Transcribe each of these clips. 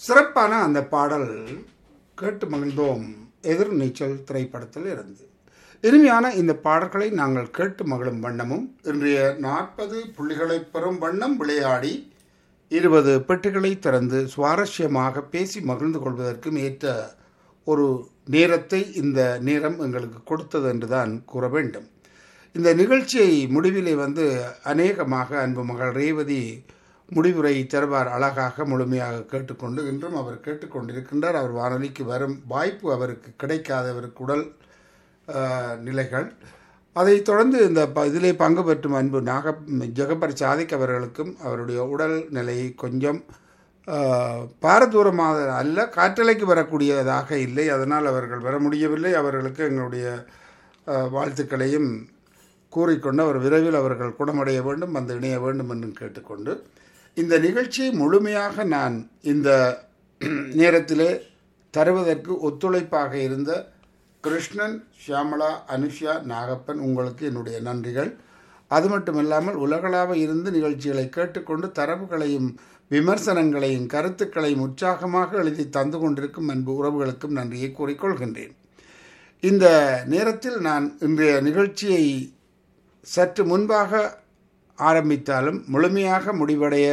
சிறப்பான அந்த பாடல் கேட்டு மகிழ்ந்தோம் எதிர்நீச்சல் திரைப்படத்தில் இருந்து இனிமையான இந்த பாடல்களை நாங்கள் கேட்டு மகிழும் வண்ணமும் இன்றைய நாற்பது புள்ளிகளை பெறும் வண்ணம் விளையாடி இருபது பெட்டிகளை திறந்து சுவாரஸ்யமாக பேசி மகிழ்ந்து கொள்வதற்கும் ஏற்ற ஒரு நேரத்தை இந்த நேரம் எங்களுக்கு கொடுத்தது என்றுதான் கூற வேண்டும் இந்த நிகழ்ச்சியை முடிவிலே வந்து அநேகமாக அன்பு மகள் ரேவதி முடிவுரை தருவார் அழகாக முழுமையாக கேட்டுக்கொண்டு இன்றும் அவர் கேட்டுக்கொண்டிருக்கின்றார் அவர் வானொலிக்கு வரும் வாய்ப்பு அவருக்கு கிடைக்காதவருக்கு உடல் ஆஹ், நிலைகள் அதைத் தொடர்ந்து இந்த ப இதிலே பங்கு பெற்றும் அன்பு நாக ஜெகபர் சாதிக் அவர்களுக்கும் அவருடைய உடல் நிலையை கொஞ்சம் ஆஹ், பாரதூரமாக அல்ல காற்றலைக்கு வரக்கூடியதாக இல்லை அதனால் அவர்கள் வர முடியவில்லை அவர்களுக்கு எங்களுடைய ஆஹ், வாழ்த்துக்களையும் கூறிக்கொண்டு அவர் விரைவில் அவர்கள் குணமடைய வேண்டும் வந்து இணைய வேண்டும் என்று கேட்டுக்கொண்டு இந்த நிகழ்ச்சியை முழுமையாக நான் இந்த நேரத்திலே தருவதற்கு ஒத்துழைப்பாக இருந்த கிருஷ்ணன் ஷியாமளா அனுஷா நாகப்பன் உங்களுக்கு என்னுடைய நன்றிகள் அது மட்டுமில்லாமல் உலகளாவ இருந்து நிகழ்ச்சிகளை கேட்டுக்கொண்டு தரவுகளையும் விமர்சனங்களையும் கருத்துக்களையும் உற்சாகமாக எழுதி தந்து கொண்டிருக்கும் அன்பு உறவுகளுக்கும் நன்றியை கூறிக்கொள்கின்றேன் இந்த நேரத்தில் நான் இன்றைய நிகழ்ச்சியை சற்று முன்பாக ஆரம்பித்தாலும் முழுமையாக முடிவடைய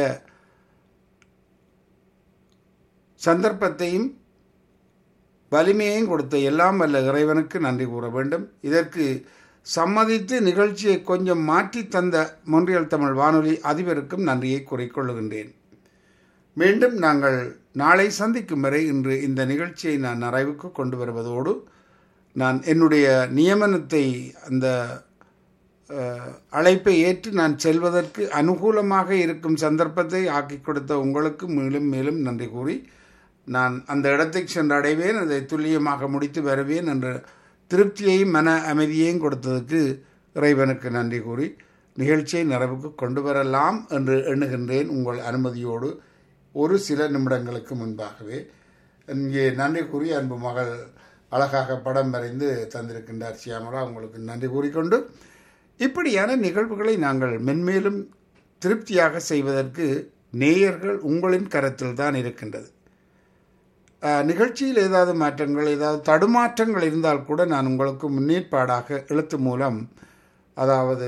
சந்தர்ப்பத்தையும் வலிமையையும் கொடுத்த எல்லாம் வல்ல இறைவனுக்கு நன்றி கூற வேண்டும் இதற்கு சம்மதித்து நிகழ்ச்சியை கொஞ்சம் மாற்றி தந்த மொன்றியல் தமிழ் வானொலி அதிபருக்கும் நன்றியை கூறிக்கொள்ளுகின்றேன் மீண்டும் நாங்கள் நாளை சந்திக்கும் வரை இன்று இந்த நிகழ்ச்சியை நான் நிறைவுக்கு கொண்டு வருவதோடு நான் என்னுடைய நியமனத்தை அந்த அஹ், அழைப்பை ஏற்று நான் செல்வதற்கு அனுகூலமாக இருக்கும் சந்தர்ப்பத்தை ஆக்கி கொடுத்த உங்களுக்கு மேலும் மேலும் நன்றி கூறி நான் அந்த இடத்துக்கு சென்று அடைவேன் அதை துல்லியமாக முடித்து வருவேன் என்ற திருப்தியையும் மன அமைதியையும் கொடுத்ததற்கு இறைவனுக்கு நன்றி கூறி நிகழ்ச்சியை நிறைவுக்கு கொண்டு வரலாம் என்று எண்ணுகின்றேன் உங்கள் அனுமதியோடு ஒரு சில நிமிடங்களுக்கு முன்பாகவே இங்கே நன்றி கூறி அன்பு மகள் அழகாக படம் வரைந்து தந்திருக்கின்றார் சியாமலா உங்களுக்கு நன்றி கூறிக்கொண்டு இப்படியான நிகழ்வுகளை நாங்கள் மென்மேலும் திருப்தியாக செய்வதற்கு நேயர்கள் உங்களின் கரத்தில் தான் இருக்கின்றது அஹ், நிகழ்ச்சியில் ஏதாவது மாற்றங்கள் ஏதாவது தடுமாற்றங்கள் இருந்தால் கூட நான் உங்களுக்கு முன்னேற்பாடாக எழுத்து மூலம் அதாவது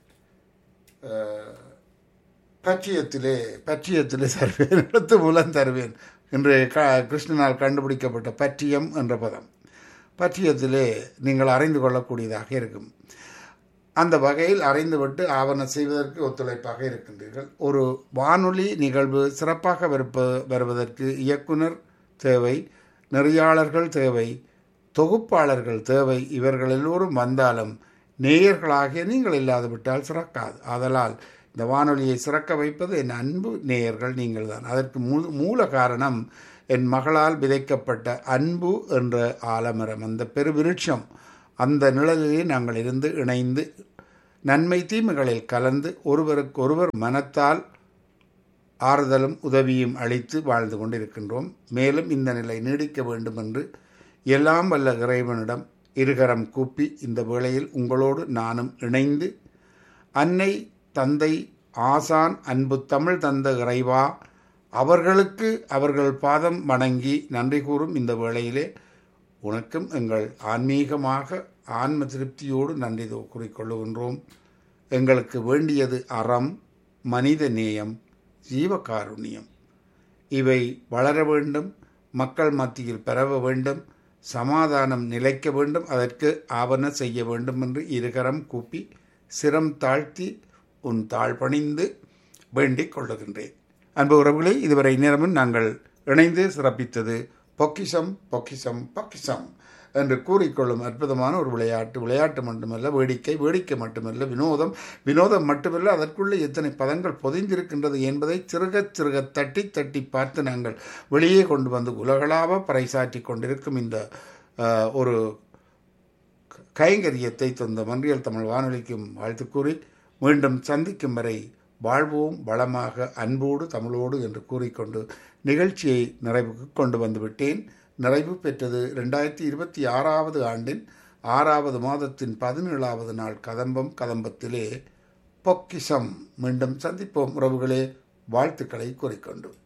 அஹ், பற்றியத்திலே பற்றியத்திலே தருவேன் எழுத்து மூலம் தருவேன் இன்று க கிருஷ்ணனால் கண்டுபிடிக்கப்பட்ட பற்றியம் என்ற பதம் பற்றியத்திலே நீங்கள் அறிந்து கொள்ளக்கூடியதாக இருக்கும் அந்த வகையில் அறிந்துவிட்டு ஆவணம் செய்வதற்கு ஒத்துழைப்பாக இருக்கின்றீர்கள் ஒரு வானொலி நிகழ்வு சிறப்பாக வருப்ப வருவதற்கு இயக்குனர் தேவை நெறியாளர்கள் தேவை தொகுப்பாளர்கள் தேவை இவர்கள் எல்லோரும் வந்தாலும் நேயர்களாகிய நீங்கள் இல்லாது விட்டால் சிறக்காது ஆதலால் இந்த வானொலியை சிறக்க வைப்பது என் அன்பு நேயர்கள் நீங்கள் தான் அதற்கு மூ மூல காரணம் என் மகளால் விதைக்கப்பட்ட அன்பு என்ற ஆலமரம் அந்த பெருவிருட்சம் அந்த நிழலிலே நாங்கள் இருந்து இணைந்து நன்மை தீமைகளில் கலந்து ஒருவருக்கு ஒருவர் மனத்தால் ஆறுதலும் உதவியும் அளித்து வாழ்ந்து கொண்டிருக்கின்றோம் மேலும் இந்த நிலை நீடிக்க வேண்டும் என்று எல்லாம் வல்ல இறைவனிடம் இருகரம் கூப்பி இந்த வேளையில் உங்களோடு நானும் இணைந்து அன்னை தந்தை ஆசான் அன்பு தமிழ் தந்த இறைவா அவர்களுக்கு அவர்கள் பாதம் வணங்கி நன்றி கூறும் இந்த வேளையிலே உனக்கும் எங்கள் ஆன்மீகமாக ஆன்ம திருப்தியோடு நன்றி தோ- கூறிக்கொள்ளுகின்றோம் எங்களுக்கு வேண்டியது அறம் மனித நேயம் ஜீவகாருண்யம் இவை வளர வேண்டும் மக்கள் மத்தியில் பரவ வேண்டும் சமாதானம் நிலைக்க வேண்டும் அதற்கு ஆவண செய்ய வேண்டும் என்று இருகரம் கூப்பி சிரம் தாழ்த்தி உன் தாழ் பணிந்து வேண்டிக் கொள்ளுகின்றேன் அன்பு உறவுகளே இதுவரை நேரமும் நாங்கள் இணைந்து சிறப்பித்தது பொக்கிஷம் பொக்கிஷம் பொக்கிஷம் என்று கூறிக்கொள்ளும் அற்புதமான ஒரு விளையாட்டு விளையாட்டு மட்டுமல்ல வேடிக்கை வேடிக்கை மட்டுமல்ல வினோதம் வினோதம் மட்டுமல்ல அதற்குள்ளே எத்தனை பதங்கள் பொதிந்திருக்கின்றது என்பதை சிறுக சிறுக தட்டி தட்டி பார்த்து நாங்கள் வெளியே கொண்டு வந்து உலகளாவ பறைசாற்றி கொண்டிருக்கும் இந்த அஹ், ஒரு கைங்கரியத்தை தந்த மன்றியல் தமிழ் வானொலிக்கும் வாழ்த்து கூறி மீண்டும் சந்திக்கும் வரை வாழ்வோம் வளமாக அன்போடு தமிழோடு என்று கூறிக்கொண்டு நிகழ்ச்சியை நிறைவுக்கு கொண்டு வந்துவிட்டேன் நிறைவு பெற்றது ரெண்டாயிரத்தி இருபத்தி ஆறாவது ஆண்டின் ஆறாவது மாதத்தின் பதினேழாவது நாள் கதம்பம் கதம்பத்திலே பொக்கிஷம் மீண்டும் சந்திப்போம் உறவுகளே வாழ்த்துக்களை கூறிக்கொண்டு